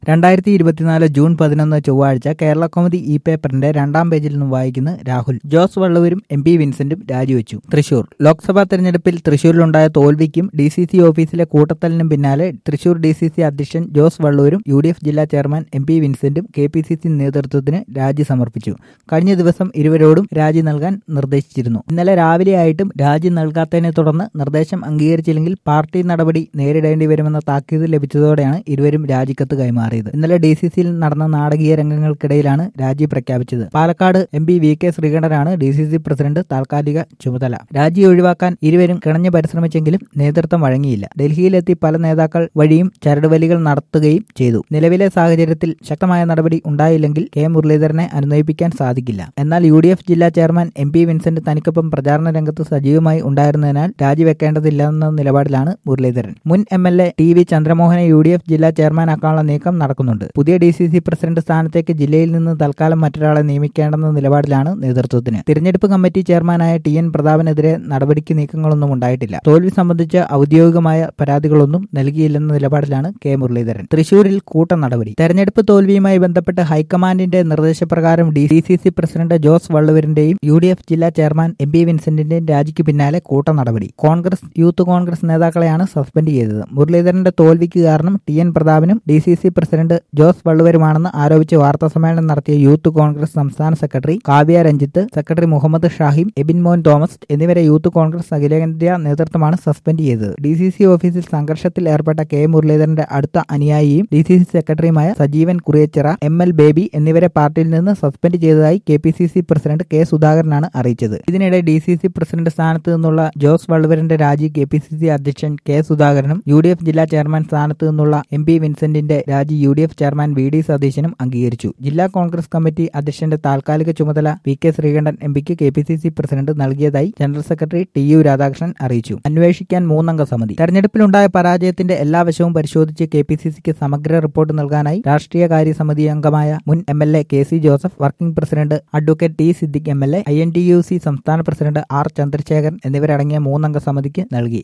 രണ്ടായിരത്തി ഇരുപത്തിനാല് ജൂൺ പതിനൊന്ന് ചൊവ്വാഴ്ച കേരള കോമഡി ഇ പേപ്പറിന്റെ രണ്ടാം പേജിൽ നിന്ന് വായിക്കുന്ന രാഹുൽ ജോസ് വള്ളൂരും എം പി വിൻസെന്റും രാജിവെച്ചു തൃശൂർ ലോക്സഭാ തെരഞ്ഞെടുപ്പിൽ തൃശൂരിലുണ്ടായ തോൽവിക്കും ഡി സി സി ഓഫീസിലെ കൂട്ടത്തലിനും പിന്നാലെ തൃശൂർ ഡി സി സി അധ്യക്ഷൻ ജോസ് വള്ളൂരും യു ഡി എഫ് ജില്ലാ ചെയർമാൻ എം പി വിൻസെന്റും കെ പി സി സി നേതൃത്വത്തിന് രാജി സമർപ്പിച്ചു കഴിഞ്ഞ ദിവസം ഇരുവരോടും രാജി നൽകാൻ നിർദ്ദേശിച്ചിരുന്നു ഇന്നലെ രാവിലെയായിട്ടും രാജി നൽകാത്തതിനെ തുടർന്ന് നിർദ്ദേശം അംഗീകരിച്ചില്ലെങ്കിൽ പാർട്ടി നടപടി നേരിടേണ്ടി വരുമെന്ന താക്കീത് ലഭിച്ചതോടെയാണ് ഇരുവരും രാജിക്കത്ത് കൈമാറിയത് ഇന്നലെ ഡി സി സിയിൽ നടന്ന നാടകീയ രംഗങ്ങൾക്കിടയിലാണ് രാജി പ്രഖ്യാപിച്ചത് Palakkad M P V K ശ്രീകണ്ഠനാണ് ഡി സി സി പ്രസിഡന്റ് താൽക്കാലിക ചുമതല രാജി ഒഴിവാക്കാൻ ഇരുവരും കിണഞ്ഞു പരിശ്രമിച്ചെങ്കിലും നേതൃത്വം വഴങ്ങിയില്ല ഡൽഹിയിലെത്തി പല നേതാക്കൾ വഴിയും ചരടുവലികൾ നടത്തുകയും ചെയ്തു നിലവിലെ സാഹചര്യത്തിൽ ശക്തമായ നടപടി ഉണ്ടായില്ലെങ്കിൽ കെ മുരളീധരനെ അനുനയിപ്പിക്കാൻ സാധിക്കില്ല എന്നാൽ യു ഡി എഫ് ജില്ലാ ചെയർമാൻ എം പി വിൻസെന്റ് തനിക്കൊപ്പം പ്രചാരണ രംഗത്ത് സജീവമായി ഉണ്ടായിരുന്നതിനാൽ രാജിവെക്കേണ്ടതില്ലെന്ന നിലപാടിലാണ് മുരളീധരൻ മുൻ M L A T V ചന്ദ്രമോഹനെ യു ഡി എഫ് ജില്ലാ ചെയർമാനാക്കാനുള്ള നീക്കം നടക്കുന്നുണ്ട് പുതിയ ഡി സി സി പ്രസിഡന്റ് സ്ഥാനത്തേക്ക് ജില്ലയിൽ നിന്ന് തൽക്കാലം മറ്റൊരാളെ നിയമിക്കേണ്ടെന്ന നിലപാടിലാണ് നേതൃത്വത്തിന് തിരഞ്ഞെടുപ്പ് കമ്മിറ്റി ചെയർമാനായ ടി എൻ പ്രതാപനെതിരെ നടപടിക്ക് നീക്കങ്ങളൊന്നും ഉണ്ടായിട്ടില്ല തോൽവി സംബന്ധിച്ച് ഔദ്യോഗികമായ പരാതികളൊന്നും നൽകിയില്ലെന്ന നിലപാടിലാണ് കെ മുരളീധരൻ തൃശൂരിൽ കൂട്ട നടപടി തെരഞ്ഞെടുപ്പ് തോൽവിയുമായി ബന്ധപ്പെട്ട് ഹൈക്കമാൻഡിന്റെ നിർദ്ദേശപ്രകാരം D C C C president Jose വള്ളുവരിന്റെയും യു ഡി എഫ് ജില്ലാ ചെയർമാൻ എം പി വിൻസെന്റിന്റെയും രാജിക്ക് പിന്നാലെ കൂട്ട നടപടി കോൺഗ്രസ് യൂത്ത് കോൺഗ്രസ് നേതാക്കളെയാണ് സസ്പെൻഡ് ചെയ്തത് മുരളീധരന്റെ തോൽവിക്ക് കാരണം ടി എൻ പ്രതാപനും D C C president Jose വള്ളുവരുമാണെന്ന് ആരോപിച്ച് വാർത്താ സമ്മേളനം നടത്തിയ യൂത്ത് കോൺഗ്രസ് സംസ്ഥാന സെക്രട്ടറി കാവ്യ രഞ്ജിത്ത് സെക്രട്ടറി മുഹമ്മദ് ഷാഹിം എബിൻ മോൻ തോമസ് എന്നിവരെ യൂത്ത് കോൺഗ്രസ് അഖിലേന്ത്യാ നേതൃത്വമാണ് സസ്പെൻഡ് ചെയ്തത് ഡി സി സി ഓഫീസിൽ സംഘർഷത്തിൽ ഏർപ്പെട്ട കെ മുരളീധരന്റെ അടുത്ത അനുയായിയും ഡി സി സി സെക്രട്ടറിയുമായ സജീവൻ കുറിയച്ചിറ എം എൽ ബേബി എന്നിവരെ പാർട്ടിയിൽ നിന്ന് സസ്പെൻഡ് ചെയ്തതായി K P C C president K സുധാകരനാണ് അറിയിച്ചത് ഇതിനിടെ ഡി സി സി പ്രസിഡന്റ് സ്ഥാനത്ത് നിന്നുള്ള ജോസ് വള്ളുവരന്റെ രാജി കെ പി സി സി അധ്യക്ഷൻ കെ സുധാകരനും യു ഡി എഫ് ജില്ലാ ചെയർമാൻ സ്ഥാനത്ത് നിന്നുള്ള എം പി വിൻസെന്റിന്റെ രാജി U D F chairman V D സതീശനും അംഗീകരിച്ചു ജില്ലാ കോൺഗ്രസ് കമ്മിറ്റി അധ്യക്ഷന്റെ താൽക്കാലിക ചുമതല പി കെ ശ്രീകണ്ഠൻ എം പിക്ക് K P C C president നൽകിയതായി general secretary T U Radhakrishnan അറിയിച്ചു അന്വേഷിക്കാൻ മൂന്നംഗ സമിതി തെരഞ്ഞെടുപ്പിലുണ്ടായ പരാജയത്തിന്റെ എല്ലാ വശവും പരിശോധിച്ച് കെ പി സി സിക്ക് സമഗ്ര റിപ്പോർട്ട് നൽകാനായി രാഷ്ട്രീയകാര്യ സമിതി അംഗമായ മുൻ M L A K C Joseph working president advocate T Siddique M L A I N T U C സംസ്ഥാന പ്രസിഡന്റ് ആർ ചന്ദ്രശേഖരൻ എന്നിവരടങ്ങിയ മൂന്നംഗ സമിതിക്ക് നൽകി